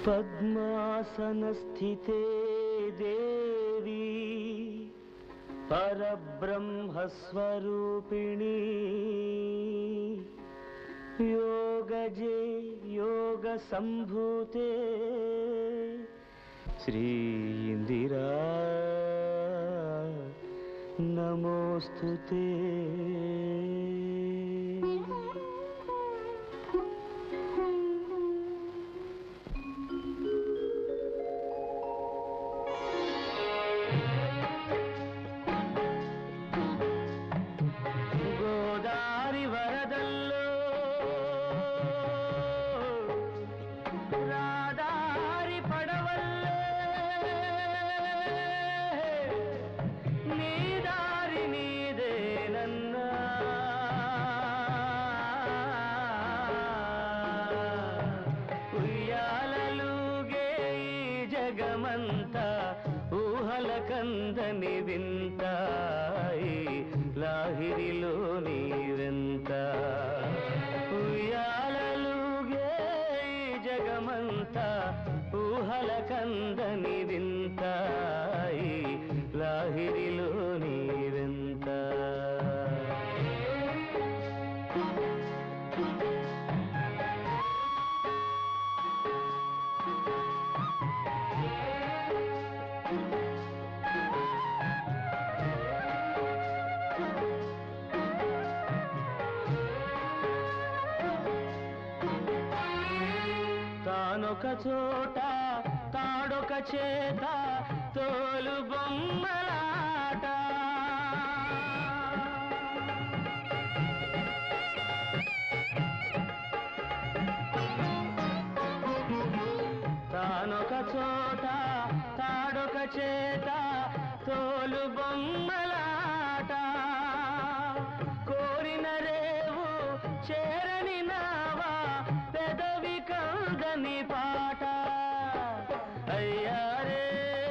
పద్మాసనస్థితే దేవి పరబ్రహ్మస్వరూపిణి యోగజే యోగ సంభూతే శ్రీ ఇందిరా నమోస్తుతే గోదారి వరదల్లో రాదారి పడవల్లే నీ దారి నీదేనన్నా ఉయ్యాలలుగే ఈ జగమంతా ఊహల కందని వింతాయి లాహిరిలో నీవెంత ఉయ్యాలలుగే ఈ జగమంతా ఊహల కందని వింతాయి లాహిరిలో నీవెంత తానొక చోట తాడొక చేత తోలు బొమ్మలాట తానొక చోట తాడొక చేత తోలు బొమ్మలాట కోరిన రేవు చేరని నావా పెదవి కందని పాట అయ్యారే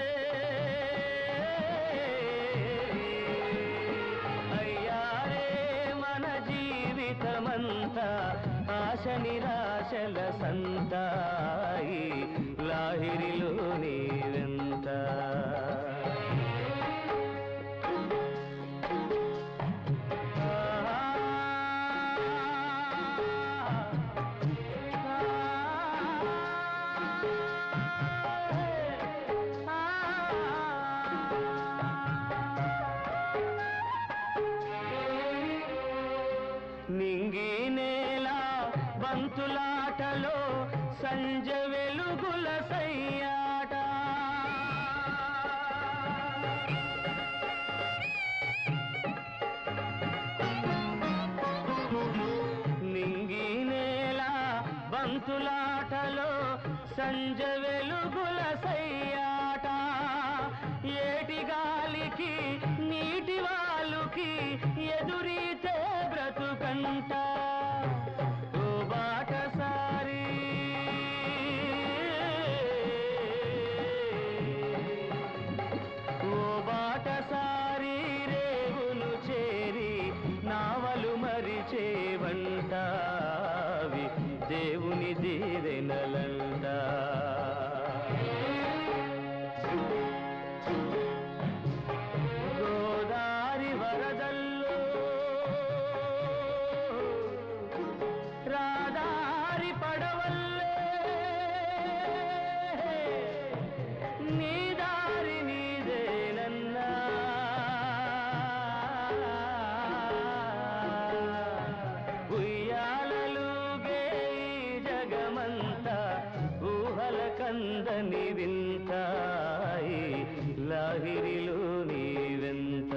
అయ్యారే మన జీవితమంతా ఆశ నిరాశల సంతాయి లాహిరిలో నీవెంత నింగి నేల బంతులాటలో సంజ వెలుగుల సయ్యాట నింగి నేల బంతులాటలో సంజ వెలుగుల సయ్యాట ఏటి గాలికి నీటి వాలుకి ఎదురీతే బ్రతుకంట ఓ బాటసారి ఓ బాటసారి రేవులు చేరి నావలు మరిచేవంటావి దేవుని దీవెనలంట గోదారి వరదల్లో రాదారి పడవల్లే నీ దారి నీదేనన్నా ఉయ్యాలలుగే ఈ జగమంతా ఊహల కందని వింతాయి లాహిరిలో నీవెంత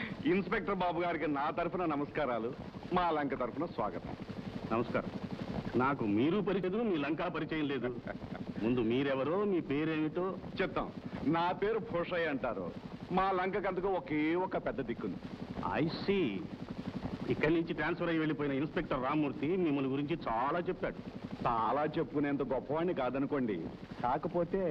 ఇన్స్పెక్టర్ బాబు గారికి నా తరఫున నమస్కారాలు మా లంక తరఫున స్వాగతం నమస్కారం నాకు మీరు పరిచయం మీ లంకా పరిచయం లేదు ముందు మీరెవరో మీ పేరేమిటో చెప్తాం నా పేరు భూషయ్య అంటారు మా లంకకంతకు ఒకే ఒక పెద్ద దిక్కుంది ఐ సి ఇక్కడి నుంచి ట్రాన్స్ఫర్ అయ్యి వెళ్ళిపోయిన ఇన్స్పెక్టర్ రామ్మూర్తి మిమ్మల్ని గురించి చాలా చెప్పాడు చాలా చెప్పుకునేంత గొప్పవాడిని కాదనుకోండి కాకపోతే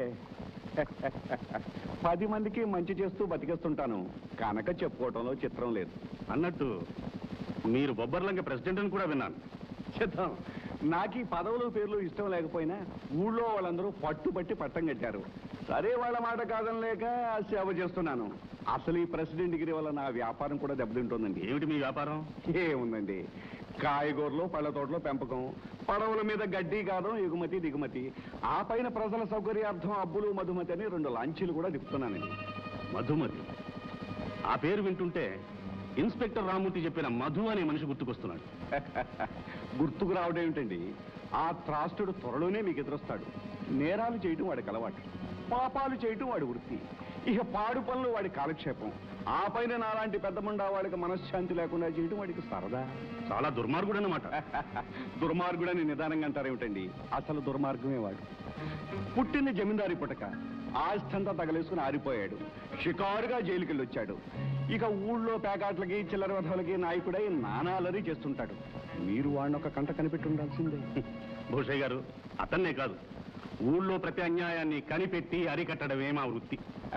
పది మందికి మంచి చేస్తూ బతికేస్తుంటాను కనుక చెప్పుకోవటంలో చిత్రం లేదు అన్నట్టు మీరు బొబ్బర్లంక ప్రెసిడెంట్ అని కూడా విన్నాను చిత్తం నాకు ఈ పదవులు పేర్లు ఇష్టం లేకపోయినా ఊళ్ళో వాళ్ళందరూ పట్టుబట్టి పట్టం కట్టారు సరే వాళ్ళ మాట కాదని లేక సేవ చేస్తున్నాను అసలు ఈ ప్రెసిడెంట్ డిగ్రీ వల్ల నా వ్యాపారం కూడా దెబ్బతింటుందండి ఏమిటి మీ వ్యాపారం ఏముందండి కాయగూరలు పళ్ళ తోటలో పెంపకం పడవల మీద గడ్డి కాదం ఎగుమతి దిగుమతి ఆ పైన ప్రజల సౌకర్యార్థం అబ్బులు మధుమతి అని రెండు లాంచీలు కూడా తిప్పుతున్నానండి మధుమతి ఆ పేరు వింటుంటే ఇన్స్పెక్టర్ రామ్మూర్తి చెప్పిన మధు అనే మనిషి గుర్తుకొస్తున్నాడు గుర్తుకు రావడం ఏమిటండి ఆ త్రాస్తుడు త్వరలోనే మీకు ఎదురొస్తాడు నేరాలు చేయటం వాడికి అలవాటు పాపాలు చేయటం వాడి వృత్తి ఇక పాడు పనులు వాడి కాలక్షేపం ఆ పైన నాలాంటి పెద్ద ముండా వాడికి మనశ్శాంతి లేకుండా చేయటం వాడికి సరదా చాలా దుర్మార్గుడు అన్నమాట దుర్మార్గుడని నిదానంగా అంటారేమిటండి అసలు దుర్మార్గమే వాడు పుట్టిన జమీందారి పుటక ఆస్తంతా తగలేసుకుని ఆరిపోయాడు షికారుగా జైలుకెళ్ళి వచ్చాడు ఇక ఊళ్ళో పేకాట్లకి చిల్లర వధవులకి నాయకుడై నానాలరీ చేస్తుంటాడు మీరు వాడిని ఒక కంట కనిపెట్టి ఉండాల్సిందే భూషయ్య గారు అతన్నే కాదు ఊళ్ళో ప్రతి అన్యాయాన్ని కనిపెట్టి అరికట్టడమే మా వృత్తి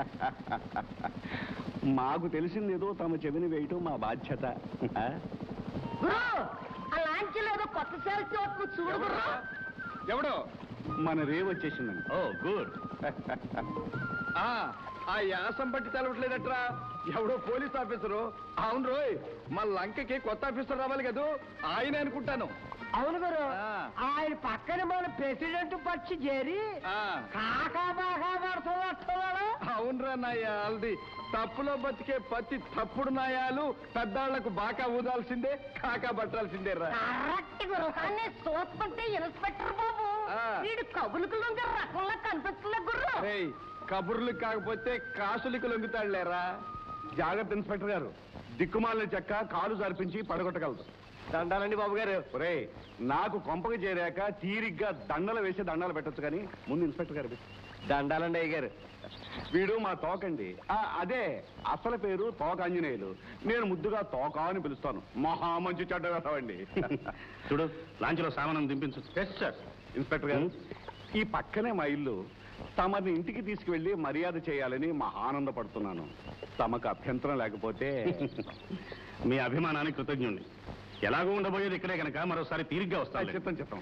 మాకు తెలిసిందేదో తమ చెవిని వేయటం మా బాధ్యత ఆ? గురు ఆ లాంచీలో ఏదో కొత్త సేల్స్ చూపు చూడు గురు ఎవడో మన రేవ్ వచ్చేసిందండి ఓ గుడ్ ఆ ఆ యాసం బట్టి తెలవట్లేదట్రా ఎవడో పోలీస్ ఆఫీసరు అవును రోయ్ మా లంకకి కొత్త ఆఫీసర్ రావాలి కదా ఆయన అనుకుంటాను అవును గురు ఆ. ఆయన పక్కన మన ప్రెసిడెంట్ పచ్చి చేరి కాకా బాగా పడుతున్నాడు అవునరా నాయాలది తప్పులో బతికే ప్రతి తప్పుడు నాయాలు పెద్దాళ్లకు బాకా ఊదాల్సిందే కాకా పట్టాల్సిందే రా కరెక్ట్ గురు కానీ చూస్తుంటే ఇన్స్పెక్టర్ బాబు ఆ. వీడు కబులుకు లొంగే రకంలా కనిపిస్తున్నా గురు రేయ్ కబుర్లు కాకపోతే కాసులికి లొంగుతాడులేరా జాగ్రత్త ఇన్స్పెక్టర్ గారు దిక్కుమాలిన చెక్క కాలు జరిపించి పడగొట్టగలదు దండాలండి బాబు గారు రే నాకు కొంపకి చేరాక తీరిగ్గా దండలు వేసి దండాలు పెట్టొచ్చు కానీ ముందు ఇన్స్పెక్టర్ గారు దండాలండి అయ్య గారు వీడు మా తోకండి ఆ, అదే అసలు పేరు తోక ఆంజనేయులు నేను ముద్దుగా తోక అని పిలుస్తాను మహా మంచి చెడ్డ కదవండి చూడు లాంచ్లో సామానం దింపించు ఎస్ సార్ ఇన్స్పెక్టర్ గారు ఈ పక్కనే మా ఇల్లు తమని ఇంటికి తీసుకువెళ్ళి మర్యాద చేయాలని మహానందపడుతున్నాను తమకు అభ్యంతరం లేకపోతే మీ అభిమానానికి కృతజ్ఞుణ్ణి ఎలాగో ఉండబోయేది ఇక్కడే కనుక మరోసారి తీరిగ్గా వస్తాను చెప్తాను చెప్తాం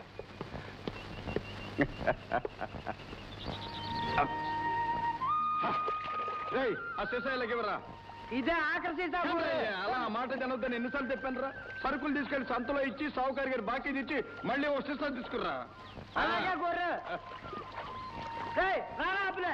రేయ్, ఆ శేషాయిలకి ఇవ్వరా ఇదే ఆకర్షి ఏమయ్య, అలా ఆ మాట జనవద్దని ఎన్నిసార్లు చెప్పాను రా సరుకులు తీసుకెళ్లి సంతలో ఇచ్చి సావుకారి గారి బాకీ ఇచ్చి మళ్ళీ ఓ శిస్తాలు తీసుకురా అలాగే గురు రాపిలే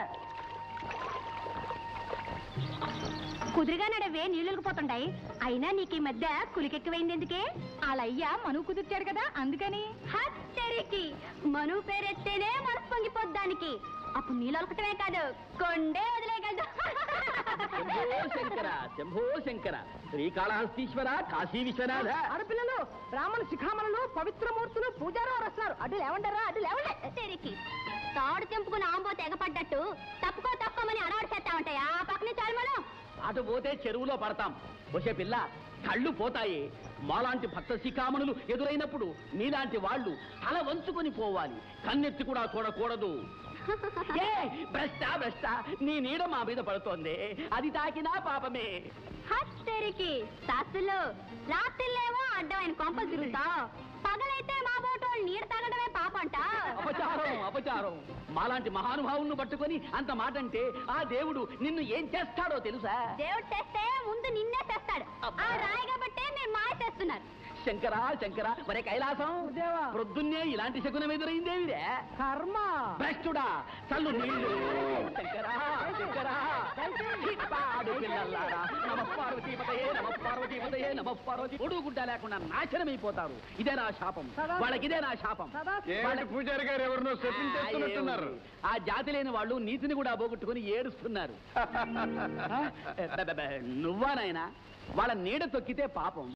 కుదురుగా నడవే నీళ్లు పోతుంటాయి అయినా నీకు ఈ మధ్య కులికెక్కువైంది ఎందుకే అలయ్య మనువు కుదుర్చాడు కదా అందుకని హత్తరికి మనువు పేరెత్తేనే మనసు పొంగిపోద్దానికి అప్పుడు నీళ్ళు ఒకటమే కాదు కొండే వదిలేయగలదు శంభో శంకర శంభో శంకర శ్రీకాళహస్తీశ్వర కాశీ విశ్వనాథ ఆడపిల్లలు బ్రాహ్మణ శిఖామణులు పవిత్రమూర్తులు పూజారు వారు వస్తున్నారు అడ్డు లేవంటారా అడ్డు లేవండి హత్తరికి తాడు తెంపుకుని ఆంబో తెగపడ్డట్టు తప్పుకో తప్పుకోమని అలవాటు చేస్తా ఉంటాయి ఆ పక్కనే చాలు మనం అటు పోతే చెరువులో పడతాం వచ్చే పిల్ల కళ్ళు పోతాయి మాలాంటి భక్త శిఖామణులు ఎదురైనప్పుడు నీలాంటి వాళ్ళు తల వంచుకొని పోవాలి కన్నెత్తి కూడా చూడకూడదు ఏ భ్రష్ట భ్రష్ట నీ నీడ మా మీద పడుతోంది అది తాకినా పాపమే హత్తరికి సాసులు రాత్రిలేమో అడ్డమైన కొంపలు తిరుగుతావు పగలైతే మా బోటోళ్ళు నీడ తాగడమే పాపంట అపచారం అపచారం మాలాంటి మహానుభావులను పట్టుకొని అంత మాట అంటే ఆ దేవుడు నిన్ను ఏం చేస్తాడో తెలుసా దేవుడు తెస్తే ముందు నిన్నే తెస్తాడు ఆ రాయి కాబట్టే మీరు మాయ తెస్తున్నారు శంకర శంకర మరే కైలాసం దేవా. ప్రొద్దున్నే ఇలాంటి శకునం ఎదురైందేవిడే కర్మ భ్రష్టుడా చల్లు నీళ్ళు శంకరా శంకరా పాడు పిల్లల్లారా నమ పార్వతీపతయే నమ పార్వతీపతయే నమ పార్వతి ఒడు గుడ్డ లేకుండా నాశనమైపోతారు ఇదే నా శాపం వాళ్ళకి ఇదే నా శాపం ఏమిటి పూజారి గారు ఎవరినో ఆ, చెప్పించేస్తున్నట్టున్నారు ఏమిటి? ఆ జాతి లేని వాళ్ళు నీతిని కూడా పోగొట్టుకుని ఏడుస్తున్నారు ఆ? బె- బె- బె, నువ్వా నాయనా వాళ్ళ నీడ తొక్కితే పాపం